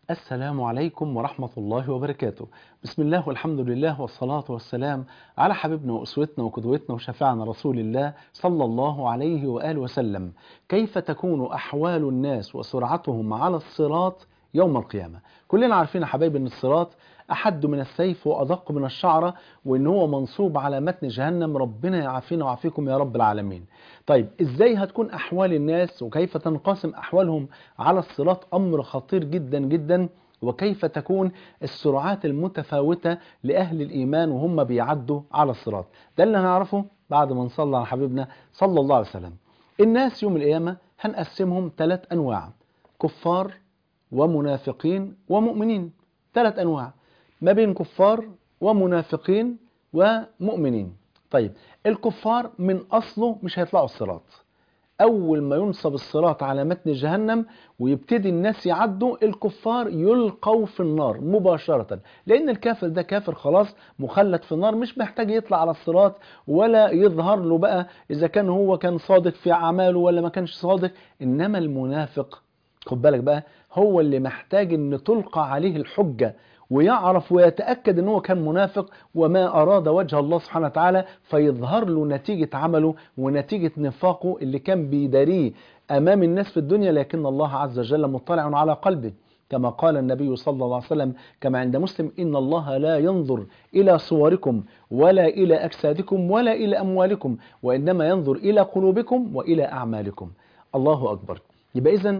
السلام عليكم ورحمة الله وبركاته بسم الله والحمد لله والصلاة والسلام على حبيبنا وأسوتنا وقدوتنا وشفيعنا رسول الله صلى الله عليه وآله وسلم كيف تكون أحوال الناس وسرعتهم على الصراط يوم القيامة كلنا عارفين يا حبايبي أن الصراط أحد من السيف وأدق من الشعرة وإن هو منصوب على متن جهنم ربنا يعافينا ويعافيكم يا رب العالمين طيب إزاي هتكون أحوال الناس وكيف تنقسم أحوالهم على الصراط أمر خطير جدا جدا وكيف تكون السرعات المتفاوتة لأهل الإيمان وهم بيعدوا على الصراط ده اللي هنعرفه بعد ما نصلى على حبيبنا صلى الله عليه وسلم الناس يوم القيامة هنقسمهم ثلاث أنواع كفار ومنافقين ومؤمنين ثلاث أنواع ما بين كفار ومنافقين ومؤمنين طيب الكفار من أصله مش هيطلعوا الصراط أول ما ينصب الصراط على متن جهنم ويبتدي الناس يعدوا الكفار يلقوا في النار مباشرة لأن الكافر ده كافر خلاص مخلد في النار مش محتاج يطلع على الصراط ولا يظهر له بقى إذا كان هو كان صادق في أعماله ولا ما كانش صادق إنما المنافق خد بالك بقى هو اللي محتاج ان تلقى عليه الحجة ويعرف ويتأكد ان هو كان منافق وما أراد وجه الله سبحانه وتعالى فيظهر له نتيجة عمله ونتيجة نفاقه اللي كان بيداريه أمام الناس في الدنيا لكن الله عز وجل مطلع على قلبه كما قال النبي صلى الله عليه وسلم كما عند مسلم إن الله لا ينظر إلى صوركم ولا إلى أجسادكم ولا إلى أموالكم وإنما ينظر إلى قلوبكم وإلى أعمالكم الله أكبر يبقى إذن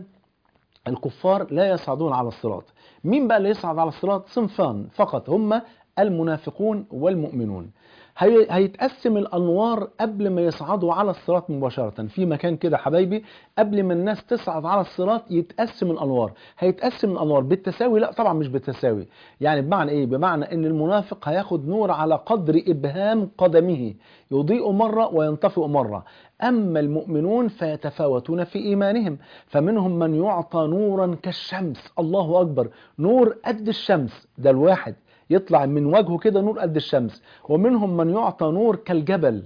الكفار لا يصعدون على الصراط مين بقى اللي يصعد على الصراط صنفان فقط هم المنافقون والمؤمنون هي... هيتقسم الأنوار قبل ما يصعدوا على الصراط مباشرة في مكان كده حبايبي قبل ما الناس تصعد على الصراط يتقسم الأنوار هيتقسم الأنوار بالتساوي لا طبعا مش بالتساوي يعني بمعنى إيه بمعنى إن المنافق هياخد نور على قدر إبهام قدمه يضيء مرة وينطفئ مرة أما المؤمنون فيتفاوتون في إيمانهم فمنهم من يعطى نورا كالشمس الله أكبر نور قد الشمس ده الواحد يطلع من وجهه كده نور قد الشمس ومنهم من يعطى نور كالجبل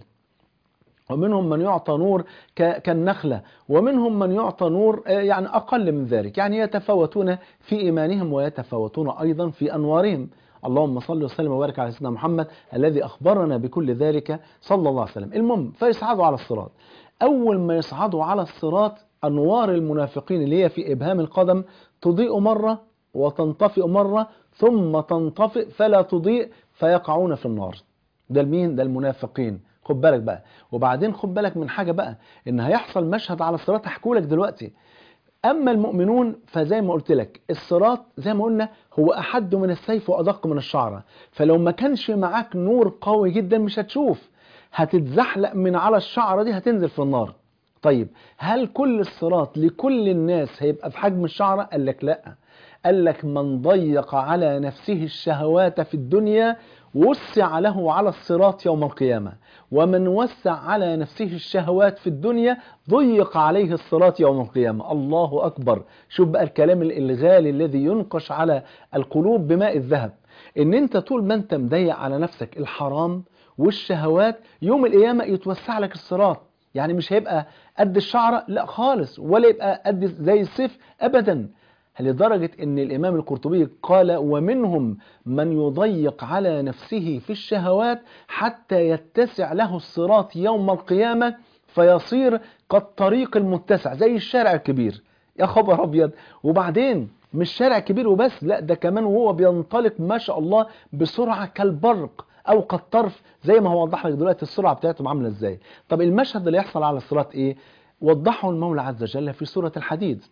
ومنهم من يعطى نور كالنخلة ومنهم من يعطى نور يعني أقل من ذلك يعني يتفاوتون في إيمانهم ويتفاوتون أيضا في أنوارهم اللهم صل وسلم وبارك على سيدنا محمد الذي أخبرنا بكل ذلك صلى الله عليه وسلم المهم فيصعدوا على الصراط أول ما يصعدوا على الصراط أنوار المنافقين اللي هي في إبهام القدم تضيء مرة وتنطفئ مرة ثم تنطفئ فلا تضيء فيقعون في النار ده المين ده المنافقين خد بالك بقى وبعدين خد بالك من حاجة بقى ان هيحصل مشهد على الصراط هحكولك دلوقتي اما المؤمنون فزي ما قلت لك الصراط زي ما قلنا هو احد من السيف وادق من الشعرة فلو ما كانش معاك نور قوي جدا مش هتشوف هتتزحلق من على الشعرة دي هتنزل في النار طيب هل كل الصراط لكل الناس هيبقى في حجم الشعرة قال لك لا قال لك من ضيق على نفسه الشهوات في الدنيا وسع له على الصراط يوم القيامة ومن وسع على نفسه الشهوات في الدنيا ضيق عليه الصراط يوم القيامة الله أكبر شوف بقى الكلام الغالي الذي ينقش على القلوب بماء الذهب ان انت طول ما انت مضيق على نفسك الحرام والشهوات يوم القيامة يتوسع لك الصراط يعني مش هيبقى قد الشعرة لا خالص ولا يبقى قد زي السيف أبدا لدرجة ان الامام القرطبي قال ومنهم من يضيق على نفسه في الشهوات حتى يتسع له الصراط يوم القيامة فيصير كالطريق المتسع زي الشارع الكبير يا خبر ابيض وبعدين مش شارع كبير وبس لا ده كمان وهو بينطلق ما شاء الله بسرعة كالبرق او كالطرف زي ما هو وضح لك دلوقتي السرعة بتاعتهم عاملة ازاي طب المشهد اللي يحصل على الصراط ايه وضحه المولى عز وجل في سورة الحديد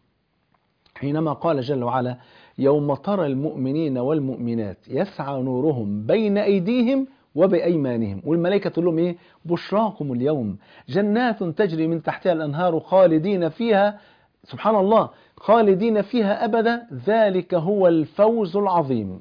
حينما قال جل وعلا يوم ترى المؤمنين والمؤمنات يسعى نورهم بين أيديهم وبأيمانهم والملائكة تقول لهم إيه بشراكم اليوم جنات تجري من تحتها الأنهار خالدين فيها سبحان الله خالدين فيها أبدا ذلك هو الفوز العظيم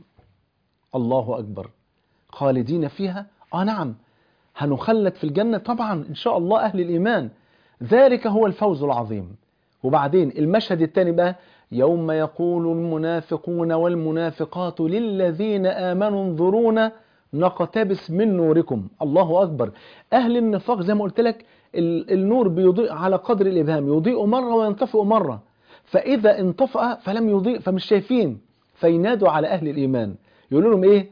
الله أكبر خالدين فيها آه نعم هنخلد في الجنة طبعا إن شاء الله أهل الإيمان ذلك هو الفوز العظيم وبعدين المشهد الثاني بقى يوم يقول المنافقون والمنافقات للذين آمنوا انظرونا نقتبس من نوركم الله أكبر أهل النفاق زي ما قلت لك النور بيضيء على قدر الإبهام يضيء مرة وينطفئ مرة فإذا انطفأ فلم يضيء فمش شايفين فينادوا على أهل الإيمان يقولوا لهم إيه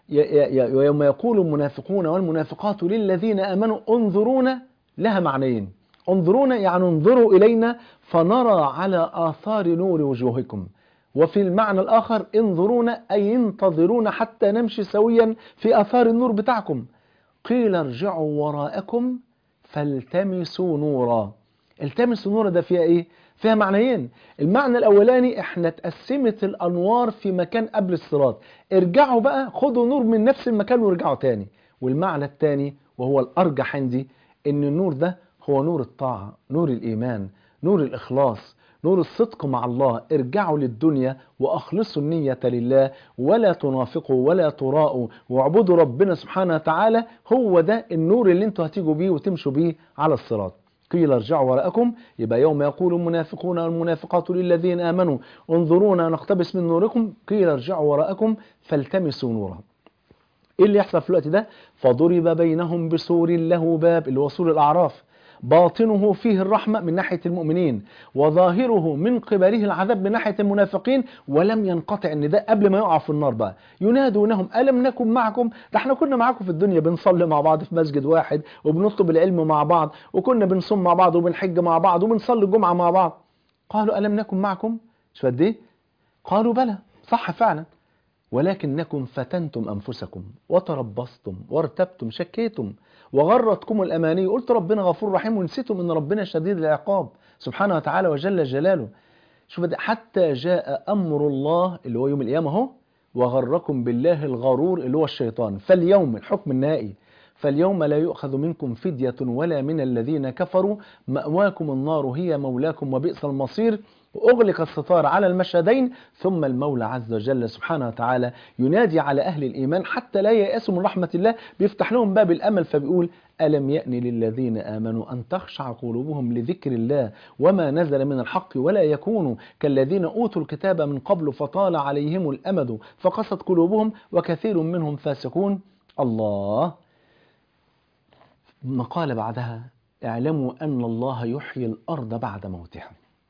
يوم يقول المنافقون والمنافقات للذين آمنوا انظرونا لها معنيين انظرونا يعني انظروا إلينا فنرى على آثار نور وجوهكم وفي المعنى الآخر انظرونا أي انتظرونا حتى نمشي سويا في آثار النور بتاعكم قيل ارجعوا وراءكم فالتمسوا نورا التمسوا نورا ده فيها ايه فيها معنيين المعنى الاولاني احنا اتقسمت الانوار في مكان قبل الصراط ارجعوا بقى خدوا نور من نفس المكان وارجعوا تاني والمعنى الثاني وهو الارجح عندي ان النور ده هو نور الطاعة نور الايمان نور الاخلاص نور الصدق مع الله ارجعوا للدنيا واخلصوا النية لله ولا تنافقوا ولا تراءوا واعبدوا ربنا سبحانه وتعالى هو ده النور اللي انتوا هتيجوا بيه وتمشوا بيه على الصراط قيل ارجعوا وراءكم يبقى يوم يقول المنافقون والمنافقات للذين آمنوا انظرونا نقتبس من نوركم قيل ارجعوا وراءكم فالتمسوا نورا ايه اللي يحصل في الوقت ده فضرب بينهم بسور له باب اللي هو سور الاعراف باطنه فيه الرحمة من ناحية المؤمنين وظاهره من قبله العذاب من ناحية المنافقين ولم ينقطع النداء قبل ما يقع في النار بقى ينادونهم ألم نكن معكم ده احنا كنا معاكم في الدنيا بنصلي مع بعض في مسجد واحد وبنطلب العلم مع بعض وكنا بنصوم مع بعض وبنحج مع بعض وبنصلي الجمعة مع بعض قالوا ألم نكن معكم شو قد ايه قالوا بلى صح فعلا ولكنكم فتنتم أنفسكم وتربصتم وارتبتم شكيتم وغرتكم الأماني قلت ربنا غفور رحيم ونسيتم أن ربنا شديد العقاب سبحانه وتعالى وجل جلاله شوف ده حتى جاء أمر الله اللي هو يوم القيامة اهو وغركم بالله الغرور اللي هو الشيطان فاليوم الحكم النهائي فاليوم لا يؤخذ منكم فدية ولا من الذين كفروا مأواكم النار هي مولاكم وبئس المصير وأغلق الستار على المشهدين ثم المولى عز وجل سبحانه وتعالى ينادي على أهل الإيمان حتى لا ييأسوا من رحمة الله بيفتح لهم باب الأمل فبيقول ألم يأن للذين آمنوا أن تخشع قلوبهم لذكر الله وما نزل من الحق ولا يكونوا كالذين أوتوا الكتاب من قبل فطال عليهم الأمد فقست قلوبهم وكثير منهم فاسقون الله قال بعدها اعلموا أن الله يحيي الأرض بعد موتها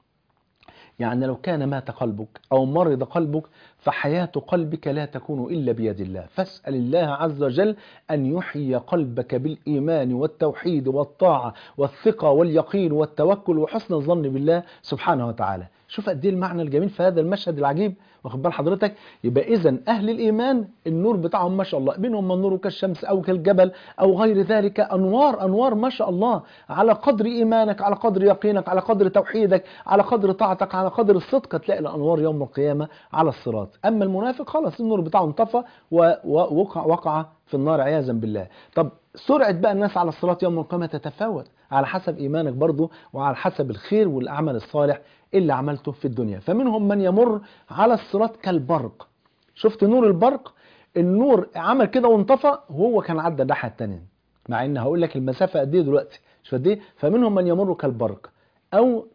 يعني لو كان مات قلبك أو مرض قلبك فحياة قلبك لا تكون إلا بيد الله فاسأل الله عز وجل أن يحيي قلبك بالإيمان والتوحيد والطاعة والثقة واليقين والتوكل وحسن الظن بالله سبحانه وتعالى شوف قد ايه المعنى الجميل في هذا المشهد العجيب واخد بال حضرتك يبقى اذا اهل الايمان النور بتاعهم ما شاء الله منهم من نور كالشمس او كالجبل او غير ذلك انوار انوار ما شاء الله على قدر ايمانك على قدر يقينك على قدر توحيدك على قدر طاعتك على قدر الصدق تلاقي الانوار يوم القيامه على الصراط اما المنافق خلاص النور بتاعه انطفى ووقع وقع في النار عياذا بالله طب سرعه بقى الناس على الصراط يوم القيامه تتفاوت على حسب ايمانك برضه وعلى حسب الخير والعمل الصالح اللي عملته في الدنيا فمنهم من يمر على الصراط كالبرق شفت نور البرق النور عمل كده وانطفى وهو كان عدى الناحيه الثانيه مع ان هقول لك المسافه قد ايه دلوقتي شوف قد ايه فمنهم من يمر كالبرق او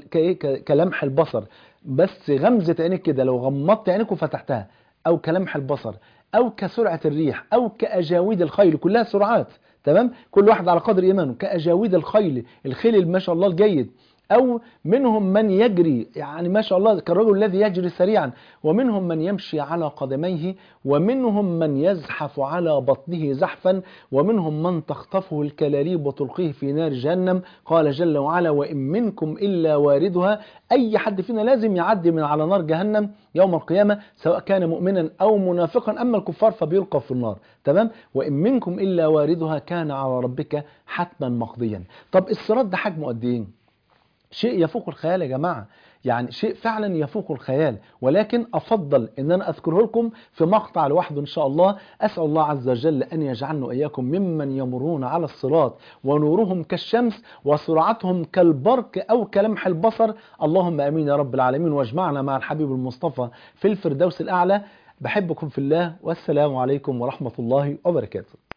كلمح البصر بس غمزه عينيك كده لو غمضت عينيك وفتحتها او كلمح البصر او كسرعه الريح او كاجاويد الخيل كلها سرعات تمام كل واحد على قدر ايمانه كاجاويد الخيل الخيل ما شاء الله الجيد أو منهم من يجري يعني ما شاء الله كالرجل الذي يجري سريعا ومنهم من يمشي على قدميه ومنهم من يزحف على بطنه زحفا ومنهم من تخطفه الكلاليب وتلقيه في نار جهنم قال جل وعلا وإن منكم إلا واردها أي حد فينا لازم يعدي من على نار جهنم يوم القيامة سواء كان مؤمنا أو منافقا أما الكفار فبيلقى في النار تمام وإن منكم إلا واردها كان على ربك حتما مقضيا طب الصراط ده حجمه قد ايه شيء يفوق الخيال يا جماعة يعني شيء فعلا يفوق الخيال ولكن أفضل أن أنا أذكره لكم في مقطع لوحده إن شاء الله أسأل الله عز وجل أن يجعلنا إياكم ممن يمرون على الصراط ونورهم كالشمس وسرعتهم كالبرق أو كلمح البصر اللهم أمين يا رب العالمين واجمعنا مع الحبيب المصطفى في الفردوس الأعلى بحبكم في الله والسلام عليكم ورحمة الله وبركاته